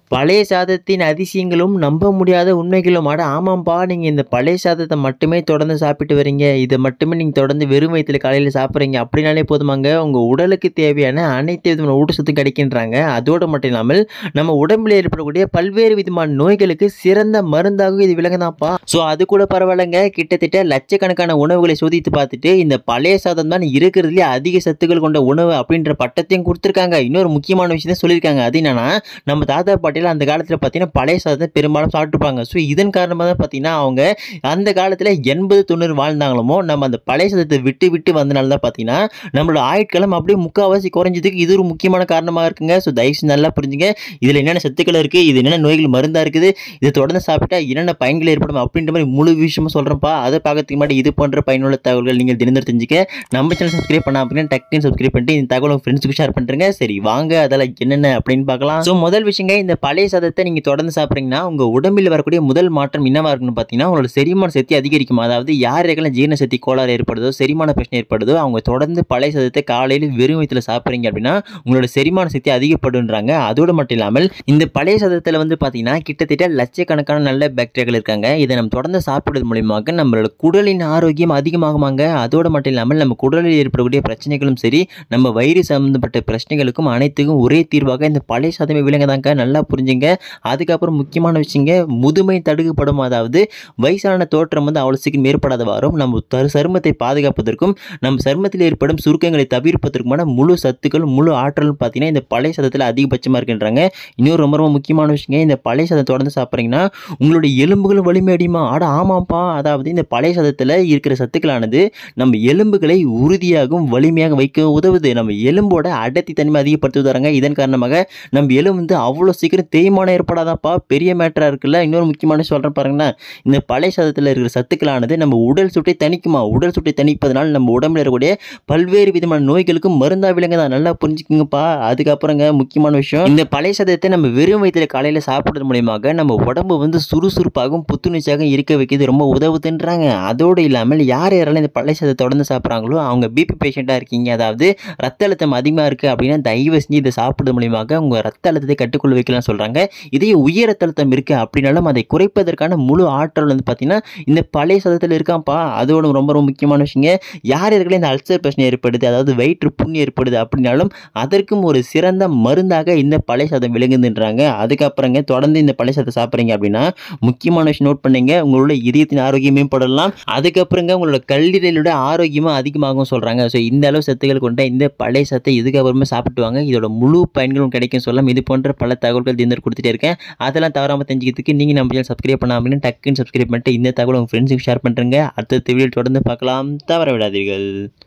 பழைய சாதத்தின் அதிசயங்களும் நம்ப முடியாத உண்மைகளும் அட ஆமாம்ப்பா நீங்கள் இந்த பழைய சாதத்தை மட்டுமே தொடர்ந்து சாப்பிட்டு வரீங்க இதை மட்டுமே நீங்கள் தொடர்ந்து வெறும் வயிற்றில் காலையில் சாப்பிட்றீங்க அப்படின்னாலே போதுமாங்க உங்கள் உடலுக்கு தேவையான அனைத்து விதமான ஊட்டச்சத்தும் கிடைக்கின்றாங்க அதோடு மட்டும் இல்லாமல் நம்ம உடம்பில் ஏற்படக்கூடிய பல்வேறு விதமான நோய்களுக்கு சிறந்த மருந்தாகவும் இது விளங்குதான்ப்பா ஸோ அது கூட பரவாயில்லைங்க கிட்டத்தட்ட லட்சக்கணக்கான உணவுகளை சோதித்து பார்த்துட்டு இந்த பழைய சாதம் தான் இருக்கிறதுலே அதிக சத்துக்கள் கொண்ட உணவு அப்படின்ற பட்டத்தையும் கொடுத்துருக்காங்க இன்னொரு முக்கியமான விஷயத்தை சொல்லியிருக்காங்க அது என்னன்னா நம்ம தாத்தா பாட்டியில் அந்த காலத்தில் பார்த்தீங்கன்னா பழைய சாதத்தை பெரும்பாலும் சாப்பிட்டுருப்பாங்க ஸோ இதன் காரணமாக தான் பார்த்தீங்கன்னா அவங்க அந்த காலத்தில் எண்பது தொண்ணூறு வாழ்ந்தாங்களுமோ நம்ம அந்த பழைய சாதத்தை விட்டு விட்டு வந்தனால தான் பார்த்தீங்கன்னா நம்மளோட ஆயுட்காலம் அப்படியே முக்கால்வாசி குறைஞ்சதுக்கு இது ஒரு முக்கியமான காரணமாக இருக்குங்க ஸோ தயவுசெய்து நல்லா புரிஞ்சுங்க இதில் என்னென்ன சத்துக்கள் இருக்குது இது என்னென்ன நோய்கள் மருந்தாக இருக்குது இதை தொடர்ந்து சாப்பிட்டா என்னென்ன பயன்கள் ஏற்படும் அப்படின்ற மாதிரி முழு விஷயமும் சொல்கிறேன்ப்பா அதை பார்க்கறதுக்கு முன்னாடி இது போன்ற பயனுள்ள தகவல்கள் நீங்கள் தினந்தோறும் தெரிஞ்சுக்க நம்ம சேனல் சப்ஸ்கிரைப் பண்ண அப்படின்னா டக்குன்னு சப்ஸ்கிரைப் பண்ணிட்டு இந்த தகவல் உங்கள் ஃப்ரெண்ட்ஸுக்கு ஷேர் பண்ணுறேங்க சரி வாங்க அதெல்லாம் என்னென்ன அப்படின்னு பார்க்கலாம் ஸோ முதல் விஷயங்க இந்த பழைய சாதத்தை நீங்கள் தொடர்ந்து சாப்பிட்றீங்கன்னா உங்கள் உடம்பில் வரக்கூடிய முதல் மாற்றம் என்னவா இருக்குன்னு பார்த்தீங்கன்னா உங்களோட செரிமான சக்தி அதிகரிக்கும் அதாவது யாருக்கெல்லாம் ஜீரண சக்தி கோளாறு ஏற்படுதோ செரிமான பிரச்சனை ஏற்படுதோ அவங்க தொடர்ந்து பழைய சாதத்தை காலையில் வெறும் வயிற்றில் சாப்பிட்றீங்க அப்படின்னா உங்களோட செரிமான சக்தி அதிகப்படுன்றாங்க அதோடு மட்டும் இல்லாமல் இந்த பழைய சாதத்தில் வந்து பார்த்தீங்கன்னா கிட்டத்தட்ட லட்சக்கணக்கான நல்ல பாக்டீரியாக்கள் இருக்காங்க இதை நம்ம தொடர்ந்து சாப்பிடுறது மூலியமாக நம்மளோட குடலின் ஆரோக்கியம் அதிகமாகுமாங்க அதோடு மட்டும் இல்லாமல் நம்ம குடலில் ஏற்படக்கூடிய பிரச்சனைகளும் சரி நம்ம வயிறு சம்மந்தப்பட்ட பிரச்சனைகளுக்கும் அனைத்துக்கும் ஒரே தீர்வாக இந்த பழைய சாதமே விளங்குதாங்க நல்லா புரிஞ்சுங்க அதுக்கப்புறம் முக்கியமான விஷயங்க முதுமை தடுக்கப்படும் அதாவது வயசான தோற்றம் வந்து அவ்வளோ சீக்கிரம் ஏற்படாதவாறும் நம்ம தரு சருமத்தை பாதுகாப்பதற்கும் நம்ம சருமத்தில் ஏற்படும் சுருக்கங்களை தவிர்ப்பதற்குமான முழு சத்துக்கள் முழு ஆற்றலும் பார்த்தீங்கன்னா இந்த பழைய சாதத்தில் அதிகபட்சமாக இருக்கின்றாங்க இன்னொரு ரொம்ப ரொம்ப முக்கியமான விஷயங்க இந்த பழைய சாதம் தொடர்ந்து சாப்பிட்றீங்கன்னா உங்களுடைய எலும்புகள் வலிமை அடியுமா ஆட ஆமாப்பா அதாவது இந்த பழைய சாதத்தில் இருக்கிற சத்துக்களானது நம்ம எலும்புகளை உறுதியாகவும் வலிமையாக வைக்க உதவுது நம்ம எலும்போட அடர்த்தி தன்மை அதிகப்படுத்துவதாங்க இதன் காரணமாக நம்ம எலும்பு வந்து அவ்வளோ சீக்கிரம் தேய்மானம் ஏற்படாதாப்பா பெரிய மேட்டராக இருக்குல்ல இன்னொரு முக்கியமான விஷயம் சொல்கிறேன் பாருங்கன்னா இந்த பழைய சாதத்தில் இருக்கிற சத்துக்களானது நம்ம உடல் சுட்டை தணிக்குமா உடல் சுட்டை தணிப்பதனால் நம்ம உடம்புல இருக்கக்கூடிய பல்வேறு விதமான நோய்களுக்கு மருந்தா விலங்கு தான் நல்லா புரிஞ்சுக்குங்கப்பா அதுக்கப்புறங்க முக்கியமான விஷயம் இந்த பழைய சாதத்தை நம்ம வெறும் வயிற்றில் காலையில் சாப்பிட்றது மூலியமாக நம்ம உடம்பு வந்து சுறுசுறுப்பாகவும் புத்துணர்ச்சியாக இருக்க வைக்கிறது ரொம்ப உதவுதுன்றாங்க அதோடு இல்லாமல் யார் யாரெல்லாம் இந்த பழைய சாதத்தை தொடர்ந்து சாப்பிட்றாங்களோ அவங்க பிபி பேஷண்ட்டாக இருக்கீங்க அதாவது ரத்த அழுத்தம் அதிகமாக இருக்குது அப்படின்னா தயவு செஞ்சு இதை சாப்பிட்றது மூலியமாக உங்கள் ரத்த அழுத்தத்தை கட்டுக்குள்ள வைக்கலாம் சொல்கிறாங்க இதே உயர் ரத்த அழுத்தம் இருக்குது அப்படின்னாலும் அதை குறைப்பதற்கான முழு ஆற்றல் வந்து பார்த்திங்கன்னா இந்த பழைய சாதத்தில் இருக்கான்ப்பா அதோட ரொம்ப ரொம்ப முக்கியமான விஷயங்க யார் யாருக்கெல்லாம் இந்த அல்சர் பிரச்சனை ஏற்படுது அதாவது வயிற்று புண் ஏற்படுது அப்படின்னாலும் அதற்கும் ஒரு சிறந்த மருந்தாக இந்த பழைய சாதம் விளங்குதுன்றாங்க அதுக்கப்புறங்க தொடர்ந்து இந்த பழைய சாதத்தை சாப்பிட்றீங்க அப்படின்னா முக்கியமான விஷயம் நோட் பண்ணுங்க உங்களோட இதயத்தின் ஆரோக்கியம் மேம்படலாம் அதுக்கப்புறங்க உங்களோட கல்லீரலோட ஆரோக்கியமும் அதிகமாகும் சொல்கிறாங்க ஸோ இந்த அளவு சத்துக்கள் கொண்ட இந்த பழைய சத்தை இதுக்கப்புறமே சாப்பிட்டு வாங்க இதோட முழு பயன்களும் கிடைக்கும் சொல்லலாம் இது போன்ற பல தகவல்கள் தினம் கொடுத்துட்டே இருக்கேன் அதெல்லாம் தவறாமல் தெரிஞ்சுக்கிறதுக்கு நீங்கள் நம்ம சேனல் சப்ஸ்கிரைப் பண்ணாமல் டக்குன்னு சப்ஸ்கிரைப் பண்ணிட்டு இந்த தகவல் உங்கள் ஃப்ரெண்ட்ஸுக்கு ஷேர் பண்ணுறேங்க அடுத்த வீடியோ தொடர்ந்து பார்க்கலாம் தவற விடாதீர்கள்